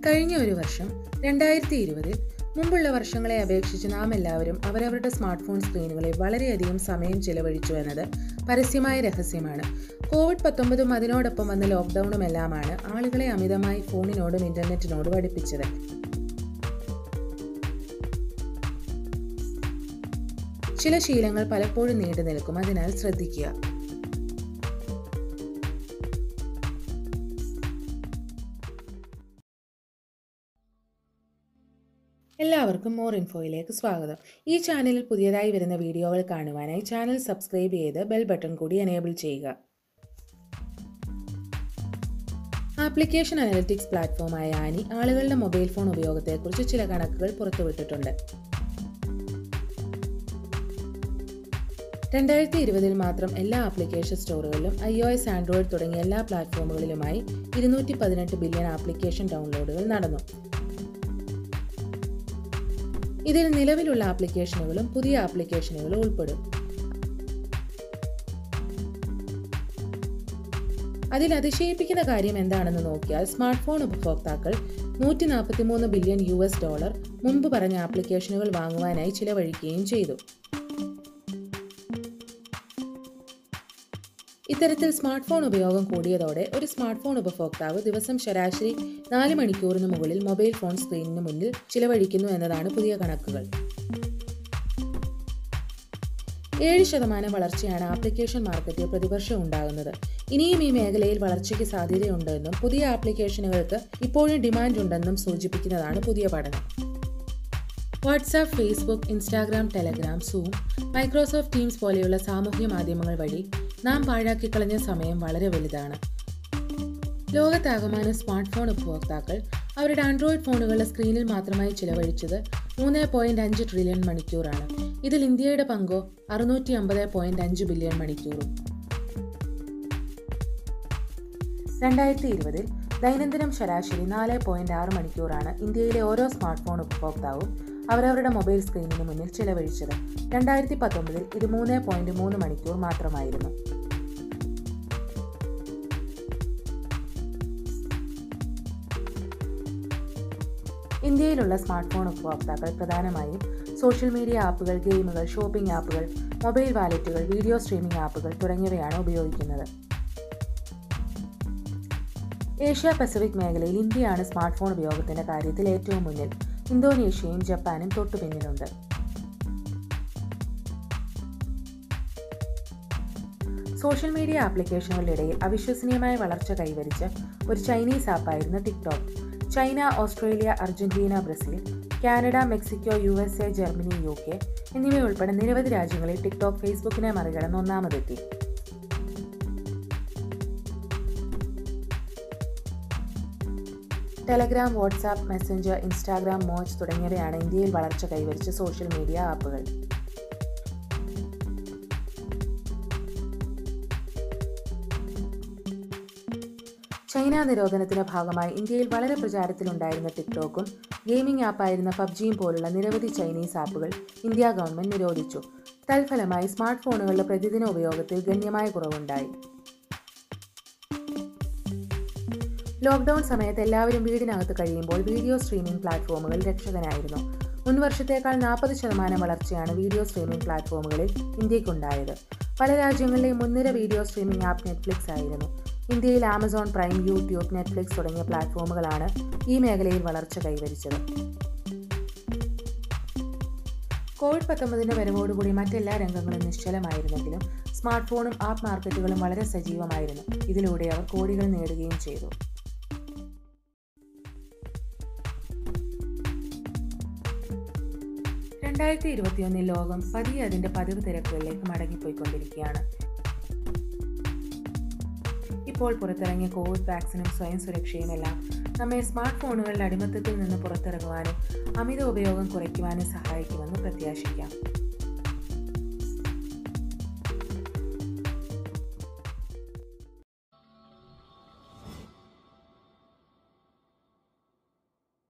കഴിഞ്ഞ ഒരു വർഷം രണ്ടായിരത്തി ഇരുപതിൽ മുമ്പുള്ള വർഷങ്ങളെ അപേക്ഷിച്ച് നാം എല്ലാവരും അവരവരുടെ സ്മാർട്ട് ഫോൺ സ്ക്രീനുകളിൽ വളരെയധികം സമയം ചിലവഴിച്ചു എന്നത് പരസ്യമായ രഹസ്യമാണ് കോവിഡ് പത്തൊമ്പതും അതിനോടൊപ്പം വന്ന ലോക്ക്ഡൌണും എല്ലാമാണ് ആളുകളെ അമിതമായി ഫോണിനോടും ഇന്റർനെറ്റിനോടും അടുപ്പിച്ചത് ചില ശീലങ്ങൾ പലപ്പോഴും നീണ്ടു നിൽക്കും അതിനാൽ ശ്രദ്ധിക്കുക എല്ലാവർക്കും മോർ ഇൻഫോയിലേക്ക് സ്വാഗതം ഈ ചാനലിൽ പുതിയതായി വരുന്ന വീഡിയോകൾ കാണുവാനായി ചാനൽ സബ്സ്ക്രൈബ് ചെയ്ത് ബെൽ ബട്ടൺ കൂടി എനേബിൾ ചെയ്യുക ആപ്ലിക്കേഷൻ അനലിറ്റിക്സ് പ്ലാറ്റ്ഫോമായ ആനി ആളുകളുടെ മൊബൈൽ ഫോൺ ഉപയോഗത്തെക്കുറിച്ച് ചില കണക്കുകൾ പുറത്തുവിട്ടിട്ടുണ്ട് രണ്ടായിരത്തി ഇരുപതിൽ മാത്രം എല്ലാ ആപ്ലിക്കേഷൻ സ്റ്റോറുകളിലും ഐ ഒ എസ് ആൻഡ്രോയിഡ് തുടങ്ങിയ എല്ലാ പ്ലാറ്റ്ഫോമുകളിലുമായി ഇരുന്നൂറ്റി പതിനെട്ട് ബില്യൺ ആപ്ലിക്കേഷൻ ഡൗൺലോഡുകൾ നടന്നു ഇതിൽ നിലവിലുള്ള ആപ്ലിക്കേഷനുകളും പുതിയ ആപ്ലിക്കേഷനുകളും ഉൾപ്പെടും അതിൽ അതിശയിപ്പിക്കുന്ന കാര്യം എന്താണെന്ന് നോക്കിയാൽ സ്മാർട്ട് ഫോൺ ഉപഭോക്താക്കൾ നൂറ്റി നാൽപ്പത്തി മൂന്ന് ബില്യൺ യു എസ് ഡോളർ മുമ്പ് പറഞ്ഞ ആപ്ലിക്കേഷനുകൾ വാങ്ങുവാനായി ചിലവഴിക്കുകയും ചെയ്തു ഇത്തരത്തിൽ സ്മാർട്ട് ഫോൺ ഉപയോഗം കൂടിയതോടെ ഒരു സ്മാർട്ട് ഫോൺ ഉപഭോക്താവ് ദിവസം ശരാശരി നാല് മണിക്കൂറിന് മുകളിൽ മൊബൈൽ ഫോൺ സ്ക്രീനിന് മുന്നിൽ ചിലവഴിക്കുന്നു എന്നതാണ് പുതിയ കണക്കുകൾ ഏഴ് ശതമാനം വളർച്ചയാണ് ആപ്ലിക്കേഷൻ മാർക്കറ്റിൽ പ്രതിവർഷം ഉണ്ടാകുന്നത് ഇനിയും ഈ മേഖലയിൽ വളർച്ചയ്ക്ക് സാധ്യതയുണ്ടെന്നും പുതിയ ആപ്ലിക്കേഷനുകൾക്ക് ഇപ്പോഴും ഡിമാൻഡ് ഉണ്ടെന്നും സൂചിപ്പിക്കുന്നതാണ് പുതിയ പഠനം WhatsApp Facebook Instagram Telegram Zoom Microsoft Teams പോലെയുള്ള സാമൂഹ്യ മാധ്യമങ്ങൾ വഴി നാം പാഴാക്കിക്കളഞ്ഞ സമയം വളരെ വലുതാണ് ലോകത്താകമാനം സ്മാർട്ട് ഫോൺ ഉപഭോക്താക്കൾ അവരുടെ ആൻഡ്രോയിഡ് ഫോണുകളുടെ സ്ക്രീനിൽ മാത്രമായി ചിലവഴിച്ചത് മൂന്ന് പോയിന്റ് അഞ്ച് ട്രില്യൺ മണിക്കൂറാണ് ഇതിൽ ഇന്ത്യയുടെ പങ്കോ അറുന്നൂറ്റി അമ്പത് പോയിന്റ് അഞ്ച് ബില്യൺ മണിക്കൂറും രണ്ടായിരത്തി ഇരുപതിൽ ദൈനംദിനം ശരാശരി നാല് പോയിന്റ് ആറ് മണിക്കൂറാണ് ഇന്ത്യയിലെ ഓരോ സ്മാർട്ട് ഫോൺ ഉപഭോക്താവും അവരവരുടെ മൊബൈൽ സ്ക്രീനിന് മുന്നിൽ ചിലവഴിച്ചത് രണ്ടായിരത്തി പത്തൊമ്പതിൽ ഇത് മൂന്ന് പോയിന്റ് മൂന്ന് മണിക്കൂർ മാത്രമായിരുന്നു ഇന്ത്യയിലുള്ള സ്മാർട്ട് ഫോൺ ഉപഭോക്താക്കൾ പ്രധാനമായും സോഷ്യൽ മീഡിയ ആപ്പുകൾ ഗെയിമുകൾ ഷോപ്പിംഗ് ആപ്പുകൾ മൊബൈൽ വാലറ്റുകൾ വീഡിയോ സ്ട്രീമിംഗ് ആപ്പുകൾ തുടങ്ങിയവയാണ് ഉപയോഗിക്കുന്നത് ഏഷ്യ പസഫിക് മേഖലയിൽ ഇന്ത്യയാണ് സ്മാർട്ട് ഫോൺ ഉപയോഗത്തിന്റെ കാര്യത്തിൽ ഏറ്റവും മുന്നിൽ ഇന്തോനേഷ്യയും ജപ്പാനും തൊട്ടുപിന്നിലുണ്ട് സോഷ്യൽ മീഡിയ ആപ്ലിക്കേഷനുകളുടെ ഇടയിൽ അവിശ്വസനീയമായ വളർച്ച കൈവരിച്ച ഒരു ചൈനീസ് ആപ്പായിരുന്നു TikTok China Australia Argentina Brazil Canada Mexico U S A Germany U K എന്നിവയുൾപ്പെടെ നിരവധി രാജ്യങ്ങളിൽ ടിക്ടോക്ക് ഫേസ്ബുക്കിനെ മറികടന്ന് ഒന്നാമതെത്തി Telegram WhatsApp Messenger Instagram Moj തുടങ്ങിയവയാണ് ഇന്ത്യയിൽ വളർച്ച കൈവരിച്ച സോഷ്യൽ മീഡിയ ആപ്പുകൾ ചൈന നിരോധനത്തിന്റെ ഭാഗമായി ഇന്ത്യയിൽ വളരെ പ്രചാരത്തിലുണ്ടായിരുന്ന ടിക്ടോക്കും ഗെയിമിംഗ് ആപ്പായിരുന്ന പബ്ജിയും പോലുള്ള നിരവധി ചൈനീസ് ആപ്പുകൾ ഇന്ത്യ ഗവൺമെന്റ് നിരോധിച്ചു തൽഫലമായി സ്മാർട്ട് ഫോണുകളുടെ പ്രതിദിന ഉപയോഗത്തിൽ ഗണ്യമായ കുറവുണ്ടായി ലോക്ക്ഡൌൺ സമയത്ത് എല്ലാവരും വീടിനകത്ത് കഴിയുമ്പോൾ വീഡിയോ സ്ട്രീമിംഗ് പ്ലാറ്റ്ഫോമുകൾ രക്ഷകനായിരുന്നു മുൻ വർഷത്തേക്കാൾ നാൽപ്പത് ശതമാനം വളർച്ചയാണ് വീഡിയോ സ്ട്രീമിംഗ് പ്ലാറ്റ്ഫോമുകളിൽ ഇന്ത്യക്കുണ്ടായത് പല രാജ്യങ്ങളിലെയും മുൻനിര വീഡിയോ സ്ട്രീമിംഗ് ആപ്പ് നെറ്റ്ഫ്ലിക്സ് ആയിരുന്നു ഇന്ത്യയിൽ ആമസോൺ പ്രൈം യൂട്യൂബ് നെറ്റ്ഫ്ലിക്സ് തുടങ്ങിയ പ്ലാറ്റ്ഫോമുകളാണ് ഈ മേഖലയിൽ വളർച്ച കൈവരിച്ചത് കോവിഡ് പത്തൊമ്പതിന്റെ വരവോടുകൂടി മറ്റെല്ലാ രംഗങ്ങളും നിശ്ചലമായിരുന്നെങ്കിലും സ്മാർട്ട് ഫോണും ആപ്പ് മാർക്കറ്റുകളും വളരെ സജീവമായിരുന്നു ഇതിലൂടെ അവർ കോടികൾ നേടുകയും ചെയ്തു രണ്ടായിരത്തി ഇരുപത്തിയൊന്നിൽ ലോകം പതിയെ അതിന്റെ പതിവ് തിരക്കുകളിലേക്ക് മടങ്ങിപ്പോയിക്കൊണ്ടിരിക്കുകയാണ് ഇപ്പോൾ പുറത്തിറങ്ങിയ കോവിഡ് വാക്സിനും സ്വയം സുരക്ഷയും എല്ലാം നമ്മെ സ്മാർട്ട് ഫോണുകളുടെ അടിമത്തത്തിൽ നിന്ന് പുറത്തിറങ്ങുവാനും അമിത ഉപയോഗം കുറയ്ക്കുവാനും സഹായിക്കുമെന്ന് പ്രത്യാശിക്കാം